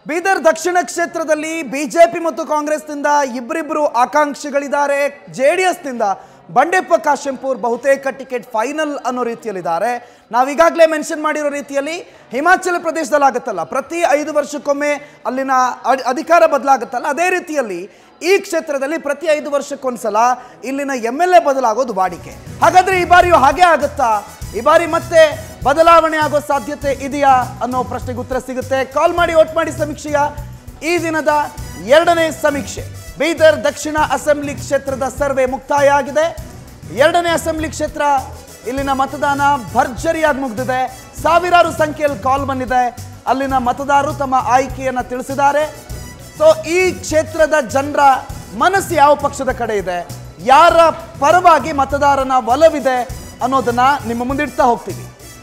ಬೀದರ್ ದಕ್ಷಿಣ ಕ್ಷೇತ್ರದಲ್ಲಿ ಬಿಜೆಪಿ ಮತ್ತು ಕಾಂಗ್ರೆಸ್ನಿಂದ ಇಬ್ಬರಿಬ್ಬರು ಆಕಾಂಕ್ಷಿಗಳಿದ್ದಾರೆ ಜೆ ಡಿ ಎಸ್ನಿಂದ ಬಂಡೆಪ್ಪ ಕಾಶೆಂಪೂರ್ ಬಹುತೇಕ ಟಿಕೆಟ್ ಫೈನಲ್ ಅನ್ನೋ ರೀತಿಯಲ್ಲಿದ್ದಾರೆ ನಾವು ಈಗಾಗಲೇ ಮೆನ್ಷನ್ ಮಾಡಿರೋ ರೀತಿಯಲ್ಲಿ ಹಿಮಾಚಲ ಪ್ರದೇಶದಲ್ಲಿ ಆಗುತ್ತಲ್ಲ ಪ್ರತಿ ಐದು ವರ್ಷಕ್ಕೊಮ್ಮೆ ಅಲ್ಲಿನ ಅಡ್- ಅಧಿಕಾರ ಬದಲಾಗುತ್ತಲ್ಲ ಅದೇ ರೀತಿಯಲ್ಲಿ ಈ ಕ್ಷೇತ್ರದಲ್ಲಿ ಪ್ರತಿ ಐದು ವರ್ಷಕ್ಕೊಂದ್ಸಲ ಇಲ್ಲಿನ ಎಮ್ ಎಲ್ ಎ ಬದಲಾಗೋದು ವಾಡಿಕೆ ಹಾಗಾದ್ರೆ ಈ ಬಾರಿಯೂ ಹಾಗೆ ಆಗುತ್ತಾ ಈ ಬಾರಿ ಮತ್ತೆ ಬದಲಾವಣೆ ಆಗೋ ಸಾಧ್ಯತೆ ಇದೆಯಾ ಅನ್ನೋ ಪ್ರಶ್ನೆಗೆ ಉತ್ತರ ಸಿಗುತ್ತೆ ಕಾಲ್ ಮಾಡಿ ಓಟ್ ಮಾಡಿ ಸಮೀಕ್ಷೆಯ ಈ ದಿನದ ಎರಡನೇ ಸಮೀಕ್ಷೆ ಬೀದರ್ ದಕ್ಷಿಣ ಅಸೆಂಬ್ಲಿ ಕ್ಷೇತ್ರದ ಸರ್ವೆ ಮುಕ್ತಾಯ ಆಗಿದೆ ಎರಡನೇ ಅಸೆಂಬ್ಲಿ ಕ್ಷೇತ್ರ ಇಲ್ಲಿನ ಮತದಾನ ಭರ್ಜರಿಯಾಗಿ ಮುಗಿದಿದೆ ಸಾವಿರಾರು ಸಂಖ್ಯೆಯಲ್ಲಿ ಕಾಲ್ ಬಂದಿದೆ ಅಲ್ಲಿನ ಮತದಾರರು ತಮ್ಮ ಆಯ್ಕೆಯನ್ನು ತಿಳಿಸಿದ್ದಾರೆ ಸೊ ಈ ಕ್ಷೇತ್ರದ ಜನರ ಮನಸ್ಸು ಯಾವ ಪಕ್ಷದ ಕಡೆ ಇದೆ ಯಾರ ಪರವಾಗಿ ಮತದಾರನ ಒಲವಿದೆ ಅನ್ನೋದನ್ನ ನಿಮ್ಮ ಮುಂದಿಡ್ತಾ ಹೋಗ್ತೀವಿ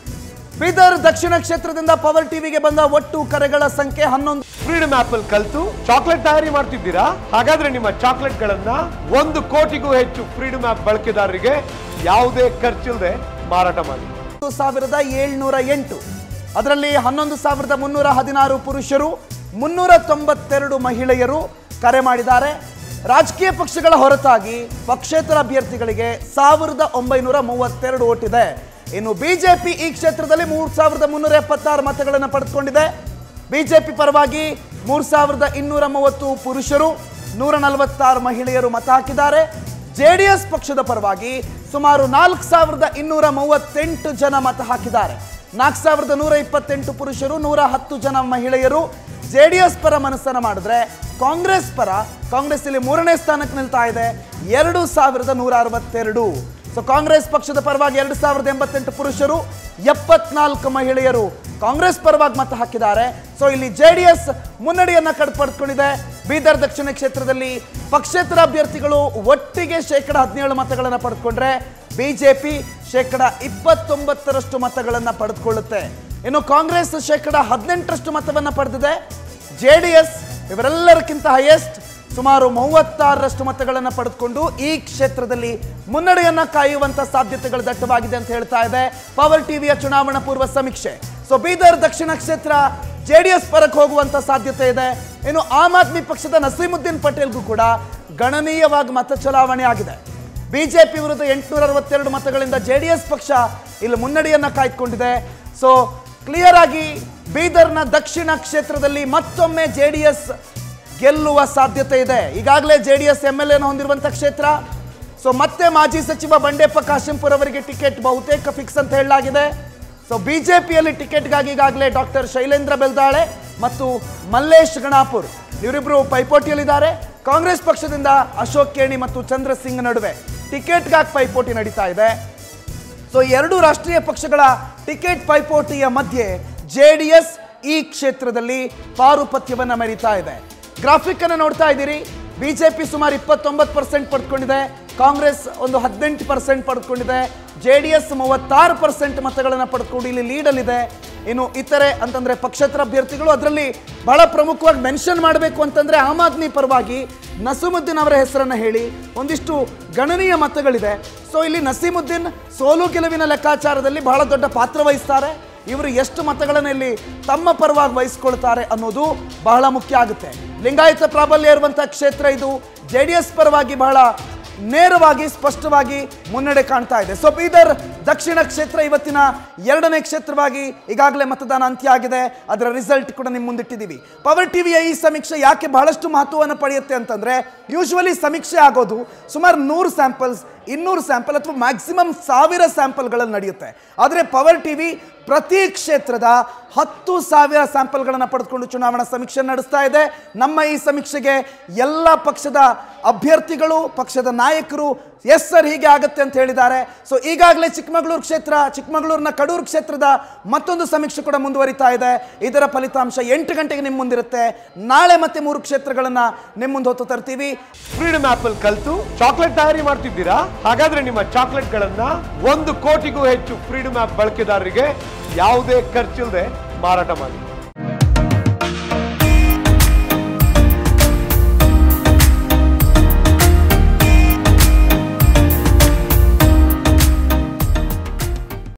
ಬೀದರ್ ದಕ್ಷಿಣ ಕ್ಷೇತ್ರದಿಂದ ಪವರ್ ಟಿವಿಗೆ ಬಂದ ಒಟ್ಟು ಕರೆಗಳ ಸಂಖ್ಯೆ ಹನ್ನೊಂದು ಫ್ರೀಡಮ್ ಆಪ್ ಅಲ್ಲಿ ಕಲ್ತು ಚಾಕ್ಲೇಟ್ ತಯಾರಿ ಮಾಡ್ತಿದ್ದೀರಾ ಹಾಗಾದ್ರೆ ನಿಮ್ಮ ಚಾಕ್ಲೇಟ್ ಗಳನ್ನ ಒಂದು ಕೋಟಿಗೂ ಹೆಚ್ಚು ಫ್ರೀಡಮ್ ಆಪ್ ಬಳಕೆದಾರರಿಗೆ ಯಾವುದೇ ಖರ್ಚಿಲ್ಲದೆ ಮಾರಾಟ ಮಾಡಿ ಸಾವಿರದ ಏಳ್ನೂರ ಎಂಟು ಅದರಲ್ಲಿ ಹನ್ನೊಂದು ಸಾವಿರದ ಮುನ್ನೂರ ಹದಿನಾರು ಪುರುಷರು ಮುನ್ನೂರ ತೊಂಬತ್ತೆರಡು ಮಹಿಳೆಯರು ಕರೆ ಮಾಡಿದ್ದಾರೆ ರಾಜಕೀಯ ಪಕ್ಷಗಳ ಹೊರತಾಗಿ ಪಕ್ಷೇತರ ಅಭ್ಯರ್ಥಿಗಳಿಗೆ ಸಾವಿರದ ಒಂಬೈನೂರ ಮೂವತ್ತೆರಡು ಓಟಿದೆ ಇನ್ನು ಬಿಜೆಪಿ ಈ ಕ್ಷೇತ್ರದಲ್ಲಿ ಮೂರು ಸಾವಿರದ ಮುನ್ನೂರ ಎಪ್ಪತ್ತಾರು ಮತಗಳನ್ನು ಪಡೆದುಕೊಂಡಿದೆ ಬಿಜೆಪಿ ಪರವಾಗಿ ಮೂರು ಸಾವಿರದ ಇನ್ನೂರ ಮೂವತ್ತು ಪುರುಷರು ನೂರ ನಲವತ್ತಾರು ಮಹಿಳೆಯರು ಮತ ಹಾಕಿದ್ದಾರೆ ಜೆಡಿಎಸ್ ಪಕ್ಷದ ಪರವಾಗಿ ಸುಮಾರು ನಾಲ್ಕು ಸಾವಿರದ ಇನ್ನೂರ ಮೂವತ್ತೆಂಟು ಜನ ಮತ ಹಾಕಿದ್ದಾರೆ ನಾಲ್ಕು ಸಾವಿರದ ನೂರ ಇಪ್ಪತ್ತೆಂಟು ಪುರುಷರು ನೂರ ಹತ್ತು ಜನ ಮಹಿಳೆಯರು ಜೆಡಿಎಸ್ ಪರ ಮನಸ್ಸನ್ನು ಮಾಡಿದ್ರೆ ಕಾಂಗ್ರೆಸ್ ಪರ ಕಾಂಗ್ರೆಸ್ ಇಲ್ಲಿ ಮೂರನೇ ಸ್ಥಾನಕ್ಕೆ ನಿಲ್ತಾ ಇದೆ ಎರಡು ಸಾವಿರದ ನೂರ ಅರವತ್ತೆರಡು ಸೊ ಕಾಂಗ್ರೆಸ್ ಪಕ್ಷದ ಪರವಾಗಿ ಎರಡು ಸಾವಿರದ ಎಂಬತ್ತೆಂಟು ಪುರುಷರು ಎಪ್ಪತ್ನಾಲ್ಕು ಮಹಿಳೆಯರು ಕಾಂಗ್ರೆಸ್ ಪರವಾಗಿ ಮತ ಹಾಕಿದ್ದಾರೆ ಸೊ ಇಲ್ಲಿ ಜೆ ಡಿ ಎಸ್ ಮುನ್ನಡೆಯನ್ನ ಕಡ್ ಪಡ್ಕೊಂಡಿದೆ ಬೀದರ್ ದಕ್ಷಿಣ ಕ್ಷೇತ್ರದಲ್ಲಿ ಪಕ್ಷೇತರ ಅಭ್ಯರ್ಥಿಗಳು ಒಟ್ಟಿಗೆ ಶೇಕಡ ಹದಿನೇಳು ಮತಗಳನ್ನು ಪಡೆದುಕೊಂಡ್ರೆ ಬಿಜೆಪಿ ಶೇಕಡ ಇಪ್ಪತ್ತೊಂಬತ್ತರಷ್ಟು ಮತಗಳನ್ನು ಪಡೆದುಕೊಳ್ಳುತ್ತೆ ಇನ್ನು ಕಾಂಗ್ರೆಸ್ ಶೇಕಡ ಹದಿನೆಂಟರಷ್ಟು ಮತವನ್ನು ಪಡೆದಿದೆ ಜೆ ಡಿ ಎಸ್ ಇವರೆಲ್ಲರಿಗಿಂತ ಹೈಯೆಸ್ಟ್ ಸುಮಾರು ಮೂವತ್ತಾರರಷ್ಟು ಮತಗಳನ್ನು ಪಡೆದುಕೊಂಡು ಈ ಕ್ಷೇತ್ರದಲ್ಲಿ ಮುನ್ನಡೆಯನ್ನ ಕಾಯುವಂತ ಸಾಧ್ಯತೆಗಳು ದಟ್ಟವಾಗಿದೆ ಅಂತ ಹೇಳ್ತಾ ಇದೆ ಪವರ್ ಟಿವಿಯ ಚುನಾವಣಾ ಪೂರ್ವ ಸಮೀಕ್ಷೆ ಸೊ ಬೀದರ್ ದಕ್ಷಿಣ ಕ್ಷೇತ್ರ ಜೆಡಿಎಸ್ ಪರಕ್ಕೆ ಹೋಗುವಂತ ಸಾಧ್ಯತೆ ಇದೆ ಇನ್ನು ಆಮ್ ಆದ್ಮಿ ಪಕ್ಷದ ನಸೀಮುದ್ದೀನ್ ಪಟೇಲ್ಗೂ ಕೂಡ ಗಣನೀಯವಾಗಿ ಮತ ಚಲಾವಣೆ ಆಗಿದೆ ಬಿಜೆಪಿ ವಿರುದ್ಧ ಎಂಟುನೂರ ಅರವತ್ತೆರಡು ಮತಗಳಿಂದ ಜೆಡಿಎಸ್ ಪಕ್ಷ ಇಲ್ಲಿ ಮುನ್ನಡೆಯನ್ನ ಕಾಯ್ದುಕೊಂಡಿದೆ ಸೊ ಕ್ಲಿಯರ್ ಆಗಿ ಬೀದರ್ನ ದಕ್ಷಿಣ ಕ್ಷೇತ್ರದಲ್ಲಿ ಮತ್ತೊಮ್ಮೆ ಜೆಡಿಎಸ್ ಗೆಲ್ಲುವ ಸಾಧ್ಯತೆ ಇದೆ ಈಗಾಗಲೇ J D S M L ಎನ ಹೊಂದಿರುವಂಥ ಕ್ಷೇತ್ರ ಸೊ ಮತ್ತೆ ಮಾಜಿ ಸಚಿವ ಬಂಡೆಪ್ಪ ಕಾಶೆಂಪುರ್ ಅವರಿಗೆ ಟಿಕೆಟ್ ಬಹುತೇಕ ಫಿಕ್ಸ್ ಅಂತ ಹೇಳಲಾಗಿದೆ ಸೊ ಬಿಜೆಪಿಯಲ್ಲಿ ಟಿಕೆಟ್ಗಾಗಿ ಈಗಾಗಲೇ ಡಾಕ್ಟರ್ ಶೈಲೇಂದ್ರ ಬೆಲ್ದಾಳೆ ಮತ್ತು ಮಲ್ಲೇಶ್ ಗಣಾಪುರ್ ಇವರಿಬ್ಬರು ಪೈಪೋಟಿಯಲ್ಲಿದ್ದಾರೆ ಕಾಂಗ್ರೆಸ್ ಪಕ್ಷದಿಂದ ಅಶೋಕ್ ಕೇಣಿ ಮತ್ತು ಚಂದ್ರ ಸಿಂಗ್ ನಡುವೆ ಟಿಕೆಟ್ಗಾಗಿ ಪೈಪೋಟಿ ನಡೀತಾ ಇದೆ ಸೊ ಎರಡು ರಾಷ್ಟ್ರೀಯ ಪಕ್ಷಗಳ ಟಿಕೆಟ್ ಪೈಪೋಟಿಯ ಮಧ್ಯೆ ಜೆ ಡಿ ಎಸ್ ಈ ಕ್ಷೇತ್ರದಲ್ಲಿ ಪಾರುಪತ್ಯವನ್ನ ಮೆರೀತಾ ಇದೆ ಗ್ರಾಫಿಕ್ ಅನ್ನು ನೋಡ್ತಾ ಇದ್ದೀರಿ ಬಿಜೆಪಿ ಸುಮಾರು ಇಪ್ಪತ್ತೊಂಬತ್ತು ಪರ್ಸೆಂಟ್ ಪಡ್ಕೊಂಡಿದೆ ಕಾಂಗ್ರೆಸ್ ಒಂದು ಹದಿನೆಂಟು ಪರ್ಸೆಂಟ್ ಪಡ್ಕೊಂಡಿದೆ ಜೆ ಡಿ ಎಸ್ ಮೂವತ್ತಾರು ಪರ್ಸೆಂಟ್ ಮತಗಳನ್ನು ಪಡ್ಕೊಂಡು ಇಲ್ಲಿ ಲೀಡಲ್ಲಿದೆ ಇನ್ನು ಇತರೆ ಅಂತಂದ್ರೆ ಪಕ್ಷೇತರ ಅಭ್ಯರ್ಥಿಗಳು ಅದರಲ್ಲಿ ಬಹಳ ಪ್ರಮುಖವಾಗಿ ಮೆನ್ಷನ್ ಮಾಡಬೇಕು ಅಂತಂದ್ರೆ ಆಮ್ ಆದ್ಮಿ ಪರವಾಗಿ ನಸೀಮುದ್ದೀನ್ ಅವರ ಹೆಸರನ್ನ ಹೇಳಿ ಒಂದಿಷ್ಟು ಗಣನೀಯ ಮತಗಳಿದೆ ಸೊ ಇಲ್ಲಿ ನಸೀಮುದ್ದೀನ್ ಸೋಲು ಗೆಲುವಿನ ಲೆಕ್ಕಾಚಾರದಲ್ಲಿ ಬಹಳ ದೊಡ್ಡ ಪಾತ್ರ ವಹಿಸ್ತಾರೆ ಇವರು ಎಷ್ಟು ಮತಗಳನ್ನು ಇಲ್ಲಿ ತಮ್ಮ ಪರವಾಗಿ ವಹಿಸ್ಕೊಳ್ತಾರೆ ಅನ್ನೋದು ಬಹಳ ಮುಖ್ಯ ಆಗುತ್ತೆ ಲಿಂಗಾಯತ ಪ್ರಾಬಲ್ಯ ಇರುವಂಥ ಕ್ಷೇತ್ರ ಇದು ಜೆ ಡಿ ಎಸ್ ಪರವಾಗಿ ಬಹಳ ನೇರವಾಗಿ ಸ್ಪಷ್ಟವಾಗಿ ಮುನ್ನಡೆ ಕಾಣ್ತಾ ಇದೆ ಸೊ ಬೀದರ್ ದಕ್ಷಿಣ ಕ್ಷೇತ್ರ ಇವತ್ತಿನ ಎರಡನೇ ಕ್ಷೇತ್ರವಾಗಿ ಈಗಾಗಲೇ ಮತದಾನ ಅಂತ್ಯ ಆಗಿದೆ ಅದರ ರಿಸಲ್ಟ್ ಕೂಡ ನಿಮ್ಮ ಮುಂದಿಟ್ಟಿದ್ದೀವಿ ಪವರ್ ಟಿವಿಯ ಈ ಸಮೀಕ್ಷೆ ಯಾಕೆ ಬಹಳಷ್ಟು ಮಹತ್ವವನ್ನು ಪಡೆಯುತ್ತೆ ಅಂತಂದ್ರೆ ಯೂಶ್ವಲಿ ಸಮೀಕ್ಷೆ ಆಗೋದು ಸುಮಾರು ನೂರು ಸ್ಯಾಂಪಲ್ಸ್ ಇನ್ನೂರು ಸ್ಯಾಂಪಲ್ ಅಥವಾ ಮ್ಯಾಕ್ಸಿಮಮ್ ಸಾವಿರ ಸ್ಯಾಂಪಲ್ಗಳಲ್ಲಿ ನಡೆಯುತ್ತೆ ಆದರೆ ಪವರ್ ಟಿವಿ ಪ್ರತಿ ಕ್ಷೇತ್ರದ ಹತ್ತು ಸಾವಿರ ಸ್ಯಾಂಪಲ್ಗಳನ್ನು ಪಡೆದುಕೊಂಡು ಚುನಾವಣಾ ಸಮೀಕ್ಷೆ ನಡೆಸ್ತಾ ಇದೆ ನಮ್ಮ ಈ ಸಮೀಕ್ಷೆಗೆ ಎಲ್ಲ ಪಕ್ಷದ ಅಭ್ಯರ್ಥಿಗಳು ಪಕ್ಷದ ನಾಯಕರು ಎಸ್ ಸರ್ ಹೀಗೆ ಆಗತ್ತೆ ಅಂತ ಹೇಳಿದ್ದಾರೆ ಸೊ ಈಗಾಗಲೇ ಚಿಕ್ಕಮಗಳೂರು ಕ್ಷೇತ್ರ ಚಿಕ್ಕಮಗಳೂರಿನ ಕಡೂರು ಕ್ಷೇತ್ರದ ಮತ್ತೊಂದು ಸಮೀಕ್ಷೆ ಕೂಡ ಮುಂದುವರಿತಾ ಇದೆ ಇದರ ಫಲಿತಾಂಶ ಎಂಟು ಗಂಟೆಗೆ ನಿಮ್ಮ ಮುಂದಿರುತ್ತೆ ನಾಳೆ ಮತ್ತೆ ಮೂರು ಕ್ಷೇತ್ರಗಳನ್ನ ನಿಮ್ಮ ಮುಂದೆ ಹೊತ್ತು ತರ್ತೀವಿ ಫ್ರೀಡಮ್ ಆಪ್ ಅಲ್ಲಿ ಕಲ್ತು ಚಾಕ್ಲೇಟ್ ತಯಾರಿ ಮಾಡ್ತಿದ್ದೀರಾ ಹಾಗಾದ್ರೆ ನಿಮ್ಮ ಚಾಕ್ಲೇಟ್ ಗಳನ್ನ ಒಂದು ಕೋಟಿಗೂ ಹೆಚ್ಚು ಫ್ರೀಡಮ್ ಆಪ್ ಬಳಕೆದಾರರಿಗೆ ಯಾವುದೇ ಖರ್ಚಿಲ್ಲದೆ ಮಾರಾಟ ಮಾಡಿ